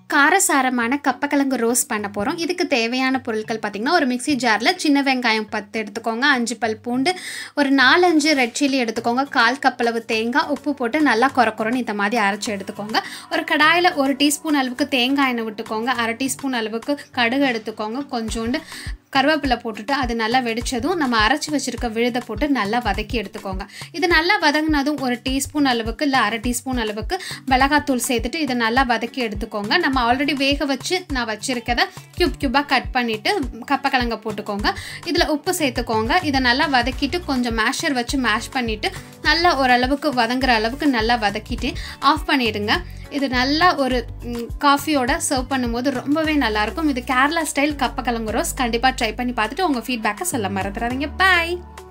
காரசாரமான கப்பக்கிழங்கு ரோஸ் பண்ண போகிறோம் இதுக்கு தேவையான பொருட்கள் பார்த்திங்கன்னா ஒரு மிக்ஸி ஜாரில் சின்ன வெங்காயம் பத்து எடுத்துக்கோங்க அஞ்சு பல் பூண்டு ஒரு நாலஞ்சு ரெட் சில்லி எடுத்துக்கோங்க கால் கப்பளவு தேங்காய் உப்பு போட்டு நல்லா குறக்குறன்னு இந்த மாதிரி அரைச்சி எடுத்துக்கோங்க ஒரு கடாயில் ஒரு டீஸ்பூன் அளவுக்கு தேங்காய் எண்ணெய் விட்டுக்கோங்க அரை டீஸ்பூன் அளவுக்கு கடுகு எடுத்துக்கோங்க கொஞ்சோண்டு கருவேப்பிலை போட்டுட்டு அது நல்லா வெடிச்சதும் நம்ம அரைச்சி வச்சுருக்க விழுதை போட்டு நல்லா வதக்கி எடுத்துக்கோங்க இது நல்லா வதங்கினதும் ஒரு டீஸ்பூன் அளவுக்கு இல்லை அரை டீஸ்பூன் அளவுக்கு மிளகாத்தூள் சேர்த்துட்டு இதை நல்லா வதக்கி எடுத்துக்கோங்க நம்ம ஆல்ரெடி வேக வச்சு நான் வச்சுருக்கதை க்யூப் க்யூபாக கட் பண்ணிவிட்டு கப்பக்கிழங்க போட்டுக்கோங்க இதில் உப்பு சேர்த்துக்கோங்க இதை நல்லா வதக்கிட்டு கொஞ்சம் மேஷர் வச்சு மேஷ் பண்ணிவிட்டு நல்லா ஓரளவுக்கு வதங்குற அளவுக்கு நல்லா வதக்கிட்டு ஆஃப் பண்ணிவிடுங்க இது நல்லா ஒரு காஃபியோட சர்வ் பண்ணும்போது ரொம்பவே நல்லாயிருக்கும் இது கேரளா ஸ்டைல் கப்பக்கிழங்கு ரோஸ் கண்டிப்பாக ட்ரை பண்ணி பார்த்துட்டு உங்கள் ஃபீட்பேக்கை சொல்ல மறந்துடாதீங்க பாய்